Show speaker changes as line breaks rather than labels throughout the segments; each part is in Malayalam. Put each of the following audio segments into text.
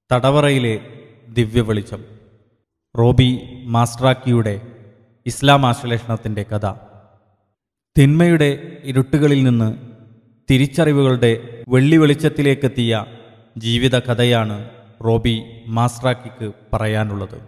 തടവറയിലെ ദിവ്യവെളിച്ചം റോബി മാസ്ട്രാക്കിയുടെ ഇസ്ലാം ആശ്ലേഷണത്തിൻ്റെ കഥ തിന്മയുടെ ഇരുട്ടുകളിൽ നിന്ന് തിരിച്ചറിവുകളുടെ വെള്ളി വെളിച്ചത്തിലേക്കെത്തിയ ജീവിത കഥയാണ് റോബി മാസ്ട്രാക്കിക്ക് പറയാനുള്ളത്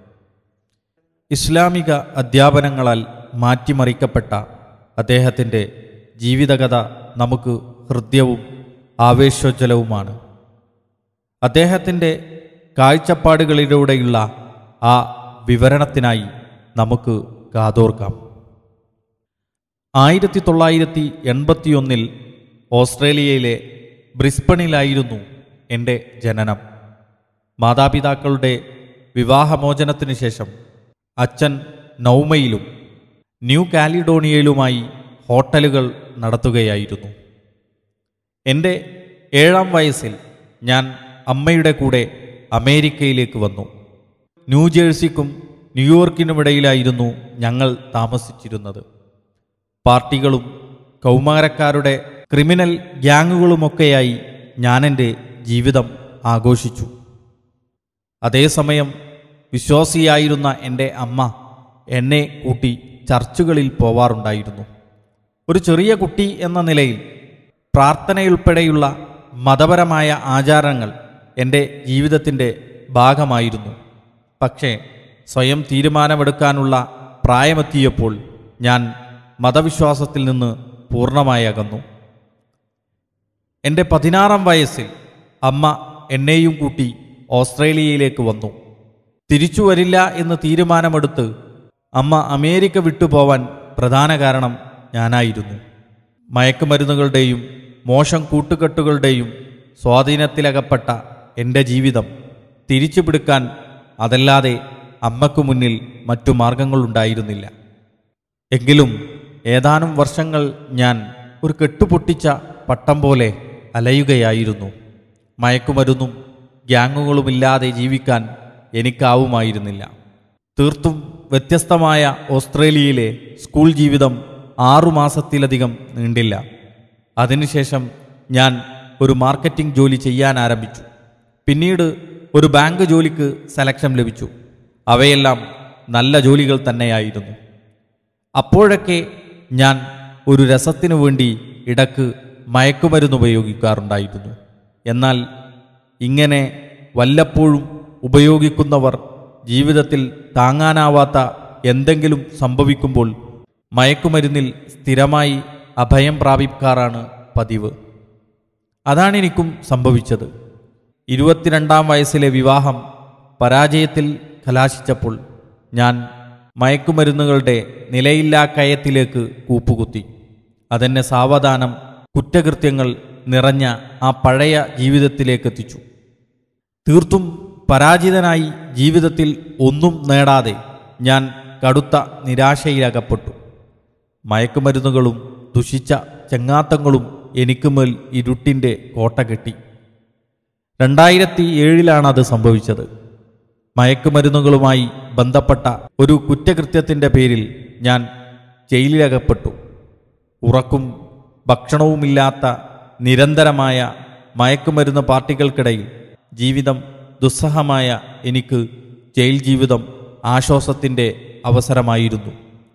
ഇസ്ലാമിക അധ്യാപനങ്ങളാൽ മാറ്റിമറിക്കപ്പെട്ട അദ്ദേഹത്തിൻ്റെ ജീവിതകഥ നമുക്ക് ഹൃദ്യവും ആവേശോജ്വലവുമാണ് അദ്ദേഹത്തിൻ്റെ കാഴ്ചപ്പാടുകളിലൂടെയുള്ള ആ വിവരണത്തിനായി നമുക്ക് കാതോർക്കാം ആയിരത്തി തൊള്ളായിരത്തി എൺപത്തിയൊന്നിൽ ഓസ്ട്രേലിയയിലെ ബ്രിസ്ബണിലായിരുന്നു എൻ്റെ ജനനം മാതാപിതാക്കളുടെ വിവാഹമോചനത്തിനു ശേഷം അച്ഛൻ നൗമയിലും ന്യൂ കാലിഡോണിയയിലുമായി ഹോട്ടലുകൾ നടത്തുകയായിരുന്നു എൻ്റെ ഏഴാം വയസ്സിൽ ഞാൻ അമ്മയുടെ കൂടെ അമേരിക്കയിലേക്ക് വന്നു ന്യൂജേഴ്സിക്കും ന്യൂയോർക്കിനുമിടയിലായിരുന്നു ഞങ്ങൾ താമസിച്ചിരുന്നത് പാർട്ടികളും കൗമാരക്കാരുടെ ക്രിമിനൽ ഗ്യാങ്ങുകളുമൊക്കെയായി ഞാനെൻ്റെ ജീവിതം ആഘോഷിച്ചു അതേസമയം വിശ്വാസിയായിരുന്ന എൻ്റെ അമ്മ എന്നെ കൂട്ടി ചർച്ചുകളിൽ പോവാറുണ്ടായിരുന്നു ഒരു ചെറിയ കുട്ടി എന്ന നിലയിൽ പ്രാർത്ഥനയുൾപ്പെടെയുള്ള മതപരമായ ആചാരങ്ങൾ എൻ്റെ ജീവിതത്തിൻ്റെ ഭാഗമായിരുന്നു പക്ഷേ സ്വയം തീരുമാനമെടുക്കാനുള്ള പ്രായമെത്തിയപ്പോൾ ഞാൻ മതവിശ്വാസത്തിൽ നിന്ന് പൂർണ്ണമായി അകന്നു എൻ്റെ പതിനാറാം വയസ്സിൽ അമ്മ എന്നെയും കൂട്ടി ഓസ്ട്രേലിയയിലേക്ക് വന്നു തിരിച്ചു വരില്ല എന്ന് തീരുമാനമെടുത്ത് അമ്മ അമേരിക്ക വിട്ടുപോവാൻ പ്രധാന കാരണം ഞാനായിരുന്നു മയക്കുമരുന്നുകളുടെയും മോശം കൂട്ടുകെട്ടുകളുടെയും സ്വാധീനത്തിലകപ്പെട്ട എൻ്റെ ജീവിതം തിരിച്ചു പിടിക്കാൻ അതല്ലാതെ അമ്മയ്ക്കു മുന്നിൽ മറ്റു മാർഗങ്ങളുണ്ടായിരുന്നില്ല എങ്കിലും ഏതാനും വർഷങ്ങൾ ഞാൻ ഒരു കെട്ടുപൊട്ടിച്ച പട്ടം പോലെ അലയുകയായിരുന്നു മയക്കുമരുന്നും ഗ്യാങ്ങുകളുമില്ലാതെ ജീവിക്കാൻ എനിക്കാവുമായിരുന്നില്ല തീർത്തും വ്യത്യസ്തമായ ഓസ്ട്രേലിയയിലെ സ്കൂൾ ജീവിതം ആറുമാസത്തിലധികം നീണ്ടില്ല അതിനുശേഷം ഞാൻ ഒരു മാർക്കറ്റിംഗ് ജോലി ചെയ്യാൻ ആരംഭിച്ചു പിന്നീട് ഒരു ബാങ്ക് ജോലിക്ക് സെലക്ഷൻ ലഭിച്ചു അവയെല്ലാം നല്ല ജോലികൾ തന്നെയായിരുന്നു അപ്പോഴൊക്കെ ഞാൻ ഒരു രസത്തിനു വേണ്ടി ഇടക്ക് മയക്കുമരുന്ന് ഉപയോഗിക്കാറുണ്ടായിരുന്നു എന്നാൽ ഇങ്ങനെ വല്ലപ്പോഴും ഉപയോഗിക്കുന്നവർ ജീവിതത്തിൽ താങ്ങാനാവാത്ത എന്തെങ്കിലും സംഭവിക്കുമ്പോൾ മയക്കുമരുന്നിൽ സ്ഥിരമായി അഭയം പ്രാപിക്കാറാണ് പതിവ് അതാണെനിക്കും സംഭവിച്ചത് ഇരുപത്തിരണ്ടാം വയസ്സിലെ വിവാഹം പരാജയത്തിൽ കലാശിച്ചപ്പോൾ ഞാൻ മയക്കുമരുന്നുകളുടെ നിലയില്ലാ കയത്തിലേക്ക് കൂപ്പുകുത്തി അതെന്നെ സാവധാനം കുറ്റകൃത്യങ്ങൾ നിറഞ്ഞ ആ പഴയ ജീവിതത്തിലേക്കെത്തിച്ചു തീർത്തും പരാജിതനായി ജീവിതത്തിൽ ഒന്നും നേടാതെ ഞാൻ കടുത്ത നിരാശയിലകപ്പെട്ടു മയക്കുമരുന്നുകളും ദുഷിച്ച ചെങ്ങാത്തങ്ങളും എനിക്കുമേൽ ഇരുട്ടിൻ്റെ കോട്ട കെട്ടി രണ്ടായിരത്തി ഏഴിലാണത് സംഭവിച്ചത് മയക്കുമരുന്നുകളുമായി ബന്ധപ്പെട്ട ഒരു കുറ്റകൃത്യത്തിൻ്റെ പേരിൽ ഞാൻ ജയിലിലകപ്പെട്ടു ഉറക്കും ഭക്ഷണവുമില്ലാത്ത നിരന്തരമായ മയക്കുമരുന്ന് പാർട്ടികൾക്കിടയിൽ ജീവിതം ദുസ്സഹമായ എനിക്ക് ജയിൽ ജീവിതം ആശ്വാസത്തിൻ്റെ അവസരമായിരുന്നു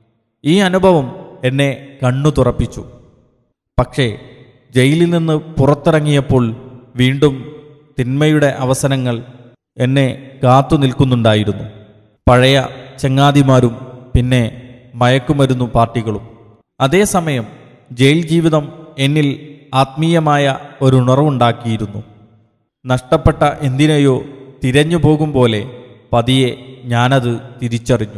ഈ അനുഭവം എന്നെ കണ്ണു തുറപ്പിച്ചു പക്ഷേ ജയിലിൽ നിന്ന് പുറത്തിറങ്ങിയപ്പോൾ വീണ്ടും തിന്മയുടെ അവസരങ്ങൾ എന്നെ കാത്തു നിൽക്കുന്നുണ്ടായിരുന്നു പഴയ ചങ്ങാതിമാരും പിന്നെ മയക്കുമരുന്നു പാർട്ടികളും അതേസമയം ജയിൽ ജീവിതം എന്നിൽ ആത്മീയമായ ഒരു ഉണർവുണ്ടാക്കിയിരുന്നു നഷ്ടപ്പെട്ട എന്തിനെയോ തിരഞ്ഞു പോകും പോലെ പതിയെ ഞാനത് തിരിച്ചറിഞ്ഞു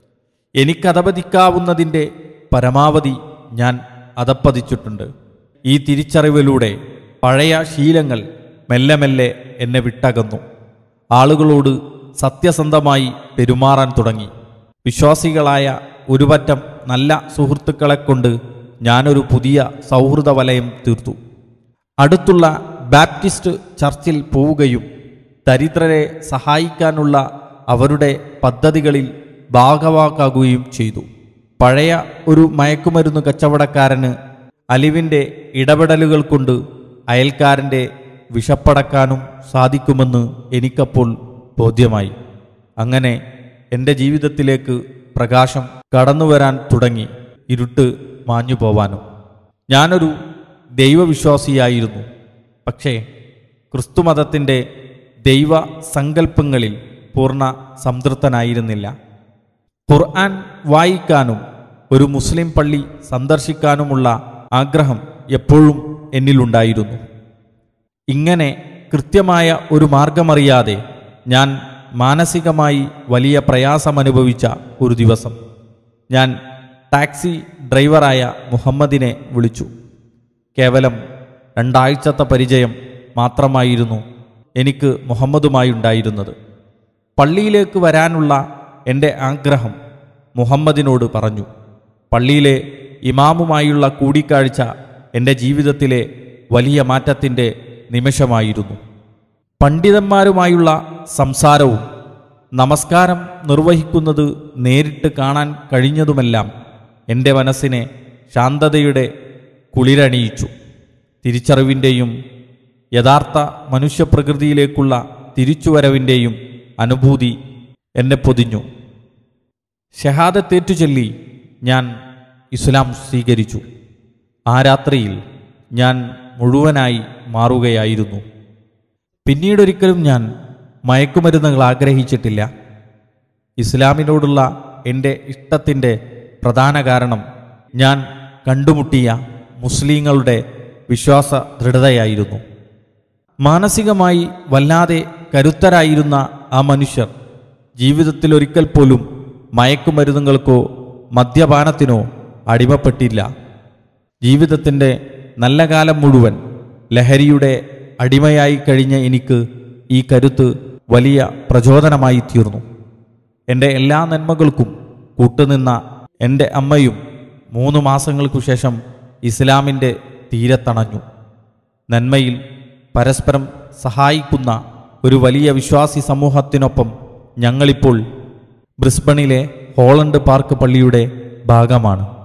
എനിക്കതപതിക്കാവുന്നതിൻ്റെ പരമാവധി ഞാൻ അതപ്പതിച്ചിട്ടുണ്ട് ഈ തിരിച്ചറിവിലൂടെ പഴയ ശീലങ്ങൾ മെല്ലെ മെല്ലെ എന്നെ വിട്ടകന്നു ആളുകളോട് സത്യസന്ധമായി പെരുമാറാൻ തുടങ്ങി വിശ്വാസികളായ ഒരുപറ്റം നല്ല സുഹൃത്തുക്കളെ കൊണ്ട് ഞാനൊരു പുതിയ സൗഹൃദ വലയം തീർത്തു അടുത്തുള്ള ബാപ്റ്റിസ്റ്റ് ചർച്ചിൽ പോവുകയും ദരിദ്രരെ സഹായിക്കാനുള്ള അവരുടെ പദ്ധതികളിൽ ഭാഗവാക്കാകുകയും ചെയ്തു പഴയ ഒരു മയക്കുമരുന്ന് കച്ചവടക്കാരന് അലിവിൻ്റെ ഇടപെടലുകൾ കൊണ്ട് അയൽക്കാരൻ്റെ വിഷപ്പടക്കാനും സാധിക്കുമെന്ന് എനിക്കപ്പോൾ ബോധ്യമായി അങ്ങനെ എൻ്റെ ജീവിതത്തിലേക്ക് പ്രകാശം കടന്നുവരാൻ തുടങ്ങി ഇരുട്ട് മാഞ്ഞു പോവാനും ഞാനൊരു ദൈവവിശ്വാസിയായിരുന്നു പക്ഷേ ക്രിസ്തുമതത്തിൻ്റെ ദൈവ സങ്കല്പങ്ങളിൽ പൂർണ്ണ സംതൃപ്തനായിരുന്നില്ല ഖുർആൻ വായിക്കാനും ഒരു മുസ്ലിം പള്ളി സന്ദർശിക്കാനുമുള്ള ആഗ്രഹം എപ്പോഴും എന്നിലുണ്ടായിരുന്നു ഇങ്ങനെ കൃത്യമായ ഒരു മാർഗമറിയാതെ ഞാൻ മാനസികമായി വലിയ പ്രയാസമനുഭവിച്ച ഒരു ദിവസം ഞാൻ ടാക്സി ഡ്രൈവറായ മുഹമ്മദിനെ വിളിച്ചു കേവലം രണ്ടാഴ്ചത്തെ പരിചയം മാത്രമായിരുന്നു എനിക്ക് മുഹമ്മദുമായി ഉണ്ടായിരുന്നത് പള്ളിയിലേക്ക് വരാനുള്ള എൻ്റെ ആഗ്രഹം മുഹമ്മദിനോട് പറഞ്ഞു പള്ളിയിലെ ഇമാമുമായുള്ള കൂടിക്കാഴ്ച എൻ്റെ ജീവിതത്തിലെ വലിയ മാറ്റത്തിൻ്റെ നിമിഷമായിരുന്നു പണ്ഡിതന്മാരുമായുള്ള സംസാരവും നമസ്കാരം നിർവഹിക്കുന്നത് നേരിട്ട് കാണാൻ കഴിഞ്ഞതുമെല്ലാം എൻ്റെ മനസ്സിനെ ശാന്തതയുടെ കുളിരണിയിച്ചു തിരിച്ചറിവിൻ്റെയും യഥാർത്ഥ മനുഷ്യപ്രകൃതിയിലേക്കുള്ള തിരിച്ചുവരവിൻ്റെയും അനുഭൂതി എന്നെ പൊതിഞ്ഞു ഷഹാദത്തേറ്റു ചൊല്ലി ഞാൻ ഇസ്ലാം സ്വീകരിച്ചു ആ രാത്രിയിൽ ഞാൻ മുഴുവനായി മാറുകയായിരുന്നു പിന്നീടൊരിക്കലും ഞാൻ മയക്കുമരുന്നുകൾ ആഗ്രഹിച്ചിട്ടില്ല ഇസ്ലാമിനോടുള്ള എൻ്റെ ഇഷ്ടത്തിൻ്റെ പ്രധാന കാരണം ഞാൻ കണ്ടുമുട്ടിയ മുസ്ലിങ്ങളുടെ വിശ്വാസ ദൃഢതയായിരുന്നു മാനസികമായി വല്ലാതെ കരുത്തരായിരുന്ന ആ മനുഷ്യർ ജീവിതത്തിൽ ഒരിക്കൽ പോലും മയക്കുമരുന്നുകൾക്കോ മദ്യപാനത്തിനോ അടിമപ്പെട്ടില്ല ജീവിതത്തിൻ്റെ നല്ല കാലം മുഴുവൻ ലഹരിയുടെ അടിമയായി കഴിഞ്ഞ എനിക്ക് ഈ കരുത്ത് വലിയ പ്രചോദനമായി തീർന്നു എൻ്റെ എല്ലാ നന്മകൾക്കും കൂട്ടുനിന്ന എൻ്റെ അമ്മയും മൂന്ന് മാസങ്ങൾക്കു ശേഷം ഇസ്ലാമിൻ്റെ തീരത്തണഞ്ഞു നന്മയിൽ പരസ്പരം സഹായിക്കുന്ന ഒരു വലിയ വിശ്വാസി സമൂഹത്തിനൊപ്പം ഞങ്ങളിപ്പോൾ ബ്രിസ്ബണിലെ ഹോളണ്ട് പാർക്ക് പള്ളിയുടെ ഭാഗമാണ്